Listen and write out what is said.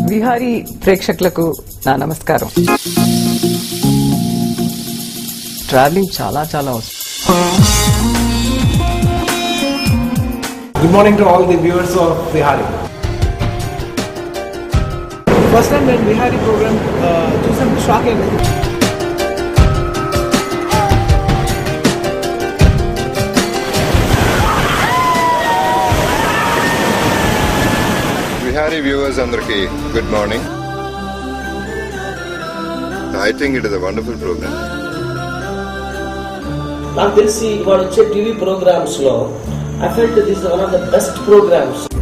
విహారీ ప్రేక్షకులకు నా నమస్కారం ట్రావెలింగ్ చాలా చాలా అవసరం Good morning to all the viewers of Vihari. First time నేను విహారీ ప్రోగ్రామ్ చూసాను షాక్ అయింది విహారీ వ్యూవర్స్ అందరికి good morning I think it is a wonderful programme నాకు తెలిసి ఇవాళ వచ్చే టీవీ ప్రోగ్రామ్స్ లో I felt this one of the best programmes